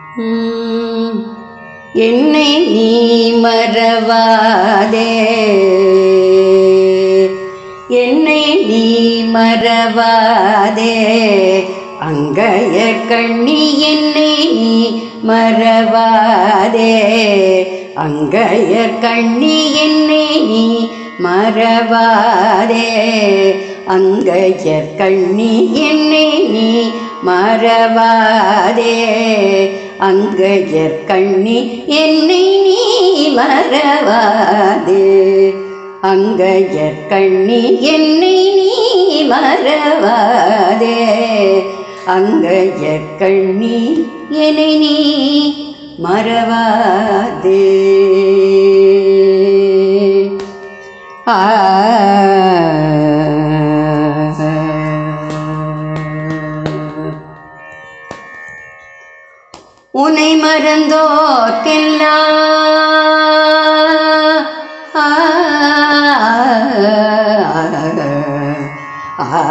உம், என்னை நீ மறவாதே என்னை நீ மறவாதே அங்கைய கண்ணி என்னை நீ மறவாதே அங்கைய கண்ணி என்னை நீ மறவாதே அங்கைய கண்ணி என்னை நீ மறவாதே அங்கையர் கண்ணி என்னை நீ மறவாதே அங்கையர் கண்ணி என்னை நீ மறவாதே அங்கையர் கண்ணி என்னை நீ மறவாதே ஆ உனை மறந்தோர்க்கெல்லாம் ஆ, ஆ,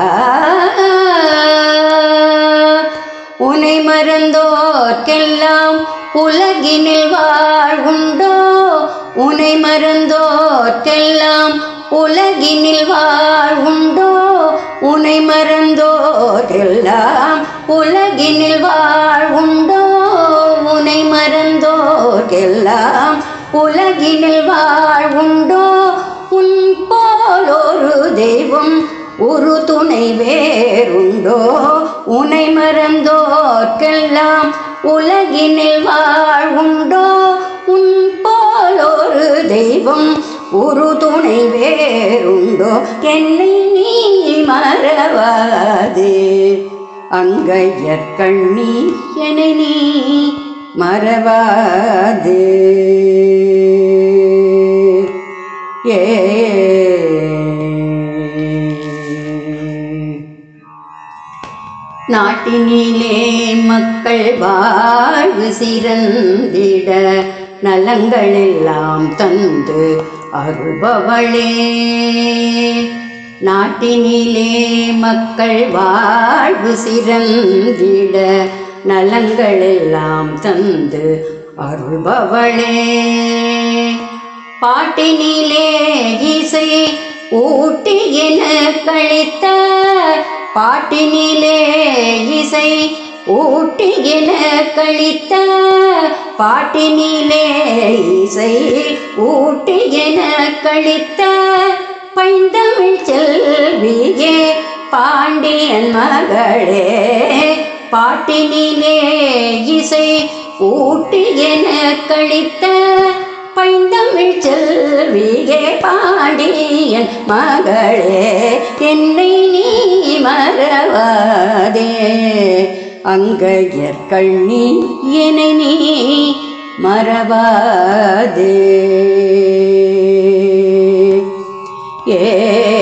உனை மறந்தோர்க்கெல்லாம் உலகினில் வாழ்வுண்டோ உனை மறந்தோர்க்கெல்லாம் உலகினில் வாழ்வுண்டோ உனை மறந்தோர்க்கெல்லாம் உலகினில் வாழ்வுண்டோ உனை மறந்தோர்க்கெல்லாம் உலகினில் வாழ்வுண்டோ உன் போல் ஒரு தெய்வம் ஒரு துணை வேறுண்டோ உனை மறந்தோர்க்கெல்லாம் உலகினில் வாழ்வுண்டோ உன் போல் ஒரு தெய்வம் ஒரு துணை வேறுண்டோ என்னை நீ மறவாதே அங்கையர் கண்ணி என்னை நீ மறவாதே ஏ நாட்டினிலே மக்கள் வாழ்வு சிறந்திட நலங்களெல்லாம் தந்து அருள்பவளே நாட்டினிலே மக்கள் வாழ்வு சிறந்திட நலங்களெல்லாம் தந்து அருள்பவளே பாட்டினிலே இசை ஊட்டி என கழித்த பாட்டினிலே இசை ஊட்டி என கழித்த பாட்டினிலே இசை ஊட்டி என கழித்த பைந்தமிழ் செல்வியே பாண்டியன் மகளே பாட்டினிலே இசை ஊட்டி என கழித்த பைந்தமிழ் செல்வியே பாண்டியன் மகளே என்னை நீ மறவாதே அங்கையர் கண்ணி என்னை நீ மறவாதே ஏ